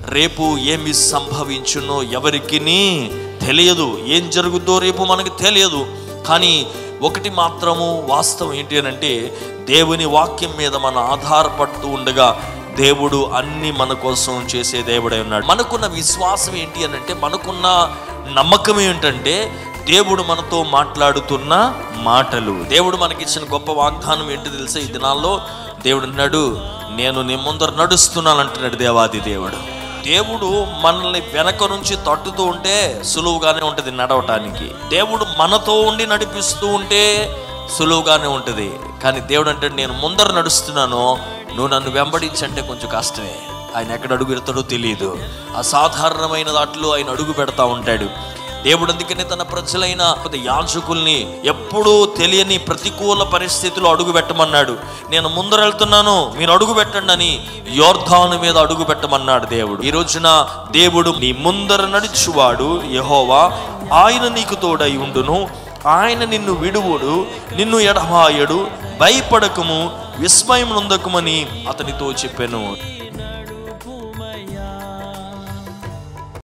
రేపు ఏమి సంభవించునో ఎవరికి తెలియదు ఏం జరుగుద్దో రేపు మనకి తెలియదు కానీ ఒకటి మాత్రము వాస్తవం ఏంటి అని అంటే దేవుని వాక్యం మీద మనం ఆధారపడుతూ ఉండగా దేవుడు అన్ని మన కోసం చేసే దేవుడై ఉన్నాడు మనకున్న విశ్వాసం ఏంటి అని అంటే మనకున్న నమ్మకం ఏంటంటే దేవుడు మనతో మాట్లాడుతున్న మాటలు దేవుడు మనకిచ్చిన గొప్ప వాగ్దానం ఏంటి తెలుసా ఈ దినాల్లో దేవుడు అన్నాడు నేను నీ ముందర నడుస్తున్నాను అంటున్నాడు దేవాది దేవుడు దేవుడు మనల్ని వెనక నుంచి తట్టుతూ ఉంటే సులువుగానే ఉంటుంది నడవటానికి దేవుడు మనతో ఉండి నడిపిస్తూ ఉంటే సులువుగానే ఉంటుంది కానీ దేవుడు అంటే నేను ముందర నడుస్తున్నాను నువ్వు నన్ను వెంబడించంటే కొంచెం కష్టమే ఆయన ఎక్కడ అడుగు పెడతాడో తెలియదు అసాధారణమైన దాంట్లో ఆయన అడుగు పెడతా ఉంటాడు దేవుడు అందుకనే తన ప్రజలైన యాజకుల్ని ఎప్పుడూ తెలియని ప్రతికూల పరిస్థితిలో అడుగు పెట్టమన్నాడు నేను ముందర వెళ్తున్నాను మీరు అడుగు పెట్టండి అని యోర్ధాను మీద అడుగు పెట్టమన్నాడు దేవుడు ఈ రోజున దేవుడు నీ ముందర నడుచువాడు యహోవా ఆయన నీకు తోడై ఉండును ఆయన నిన్ను విడువుడు నిన్ను ఎడమాయడు భయపడకము విస్మయం నొందకమని అతనితో చెప్పాను